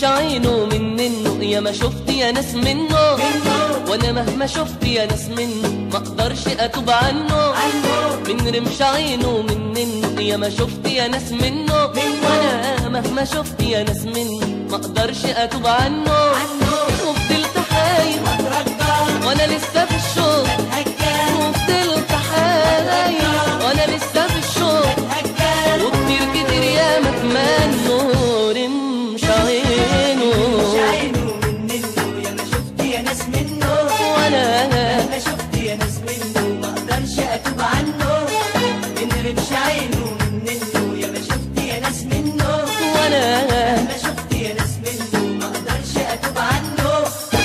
رمش عينه من منه يا ما شفت يا ناس منه وانا مهما شفت يا ناس منه ما اقدرش اتوب عنه من رمش عينه من منه يا ما شفت يا ناس منه وانا مهما شفت يا ناس منه ما اقدرش اتوب عنه وفضلت حاير وانا لسه في الشوق وفضلت حاير وانا لسه في الشوق وكتير كتير يا ما اتمنوا رمش عينه وانا عينه منه يا ما شفت يا ناس منه وانا ما شفت يا ناس منه ما اقدرش اتوب عنه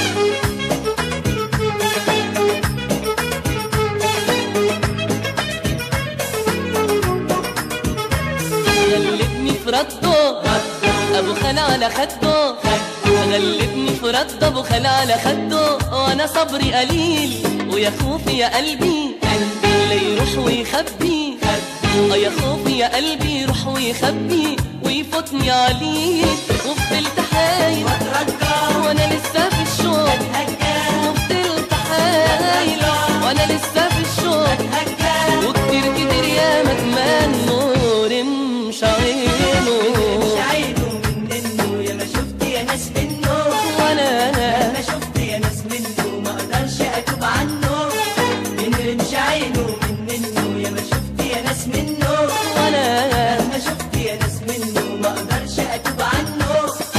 غلبني في رده ابو خال على خده غلبني في رده ابو خال على خده وانا صبري قليل ويا خوفي يا قلبي قلبي لا يروح ويخبي اه يا خوفي يا قلبي يروح ويخبي ويفوتني عليه وفضلت حايل وانا لسه في الشوق وفضلت حايل وانا لسه في الشوق وكتير كتير يا ما اتمنوا رمش عينه مش عينه منه يا ما شفت يا ناس منه وانا ما شفت يا ناس منه ما اقدرش اتوب عنه من رمش عينه منه يا ما شفت يا ناس منه وانا ما شفت يا ناس منه ما اقدرش اتوب عنه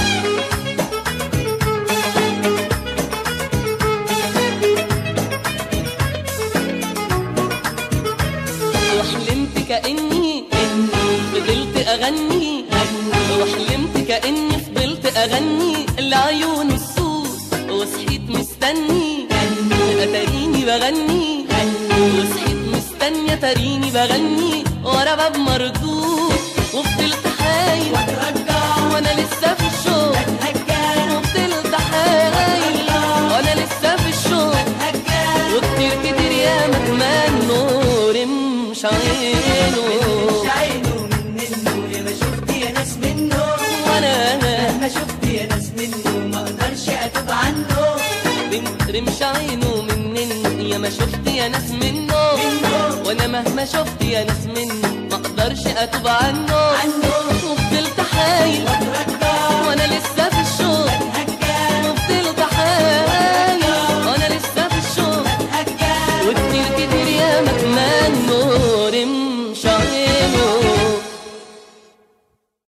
وحلمت كاني فضلت اغني وحلمت كاني فضلت اغني لعيون السود وصحيت مستني اتاريني بغني وصحيت مستني اتاريني بغني ورا باب مردود وفضلت حايل وانا لسه في الشوق وفضلت حايل وانا لسه في الشوق وكتير كتير يا ما اتمنوا رمش عينه مش عينه منه يا ما شفت يا ناس منه وانا ما شفت يا ناس منه ما اقدرش اتوب عنه بنت رمش عينه منن يا ما شفت يا ناس منه وانا مهما شفت يا ناس منه ما اقدرش اتوب عنه عنه وفضلت حايل